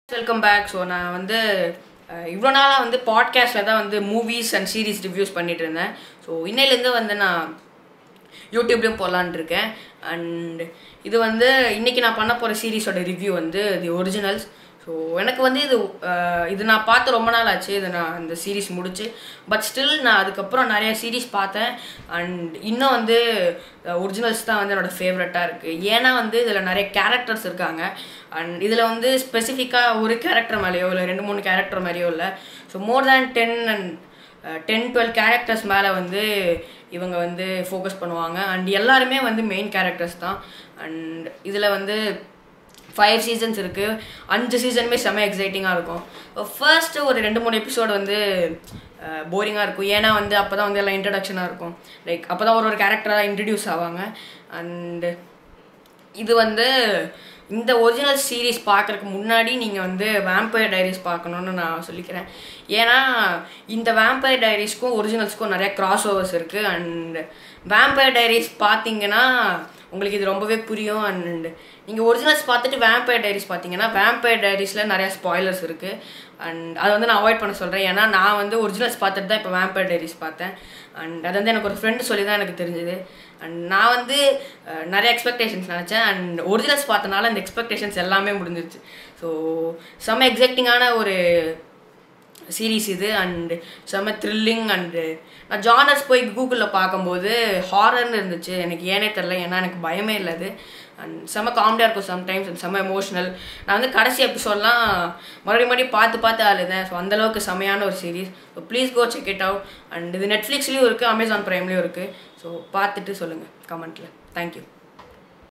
welcome back so நான் வந்து அஹ், இவ்வளோ நாளாக வந்து பாட்காஸ்ட்டில் தான் வந்து மூவிஸ் அண்ட் சீரிஸ் ரிவ்யூஸ் பண்ணிட்டு இருந்தேன் ஸோ இன்னையிலேருந்து வந்து நான் யூடியூப்லேயும் போடலான்ட்டு இருக்கேன் அண்ட் இது வந்து இன்னைக்கு நான் பண்ண போகிற சீரிஸோட ரிவ்யூ வந்து தி ஒரிஜினல்ஸ் ஸோ எனக்கு வந்து இது அஹ், இது நான் பார்த்து ரொம்ப நாள் ஆச்சு இது நான் இந்த சீரிஸ் முடிச்சு பட் ஸ்டில் நான் அதுக்கப்புறம் நிறைய சீரிஸ் பார்த்தேன் அண்ட் இன்னும் வந்து ஒரிஜினல்ஸ் தான் வந்து என்னோட ஃபேவரட்டாக இருக்குது ஏன்னா வந்து இதில் நிறைய கேரக்டர்ஸ் இருக்காங்க அண்ட் இதில் வந்து ஸ்பெசிஃபிக்காக ஒரு கேரக்டர் மேலேயோ இல்லை ரெண்டு மூணு கேரக்டர் மாதிரியோ இல்லை so more than ten and ten twelve characters மேலே வந்து இவங்க வந்து ஃபோக்கஸ் பண்ணுவாங்க அண்ட் எல்லாருமே வந்து மெயின் கேரக்டர்ஸ் தான் அண்ட் இதில் வந்து ஃபைவ் சீசன்ஸ் இருக்குது அஞ்சு சீசனுமே செம்ம எக்ஸைட்டிங்காக இருக்கும் ஃபர்ஸ்ட்டு ஒரு ரெண்டு மூணு எபிசோடு வந்து போரிங்காக இருக்கும் ஏன்னா வந்து அப்போ தான் வந்து எல்லாம் இன்ட்ரடக்ஷனாக இருக்கும் லைக் அப்போ தான் ஒரு ஒரு கேரக்டராக இன்ட்ரடியூஸ் ஆவாங்க அண்டு இது வந்து இந்த ஒரிஜினல் சீரிஸ் பார்க்குறதுக்கு முன்னாடி நீங்கள் வந்து வேம்பயர் டைரிஸ் பார்க்கணுன்னு நான் சொல்லிக்கிறேன் ஏன்னா இந்த வேம்பயர் டைரிஸ்க்கும் ஒரிஜினல்ஸ்க்கும் நிறைய கிராஸ் ஓவர்ஸ் இருக்குது அண்ட் வேம்பயர் டைரிஸ் பார்த்தீங்கன்னா உங்களுக்கு இது ரொம்பவே புரியும் அண்ட் நீங்கள் ஒரிஜினல்ஸ் பார்த்துட்டு வேம்பயர் டைரிஸ் பார்த்தீங்கன்னா வேம்பயர் டைரிஸில் நிறைய ஸ்பாய்லர்ஸ் இருக்குது அண்ட் அதை வந்து நான் அவாய்ட் பண்ண சொல்கிறேன் ஏன்னா நான் வந்து ஒரிஜினல்ஸ் பார்த்துட்டு தான் இப்போ வேம்பயர் டைரிஸ் பார்த்தேன் அண்ட் அது வந்து எனக்கு ஒரு ஃப்ரெண்டு சொல்லி தான் எனக்கு தெரிஞ்சுது அண்ட் நான் வந்து அஹ், நிறைய எக்ஸ்பெக்டேஷன்ஸ் நினச்சேன் அண்ட் ஒரிஜினல்ஸ் பார்த்தனால அந்த எக்ஸ்பெக்டேஷன்ஸ் எல்லாமே முடிஞ்சிருச்சு ஸோ செம்ம எக்ஸைட்டிங்கான ஒரு சீரீஸ் இது அண்ட் செம்ம த்ரில்லிங் அண்டு நான் ஜானர்ஸ் போய் கூகுளில் பார்க்கும்போது ஹாரர்னு இருந்துச்சு எனக்கு ஏனே தெரில ஏன்னா எனக்கு பயமே இல்லை அது அண்ட் செம்ம காமெடியாக இருக்கும் சம்டைம்ஸ் அண்ட் செம்ம எமோஷனல் நான் வந்து கடைசி எபிசோட்லாம் மறுபடியும் மறுபடியும் பார்த்து பார்த்து அழுதேன் ஸோ அந்தளவுக்கு செமையான ஒரு series so please go check it out and இது நெட்ஃப்ளிக்ஸ்லேயும் இருக்குது அமேசான் ப்ரைம்லேயும் இருக்குது ஸோ பார்த்துட்டு சொல்லுங்கள் கமெண்ட்டில் தேங்க்யூ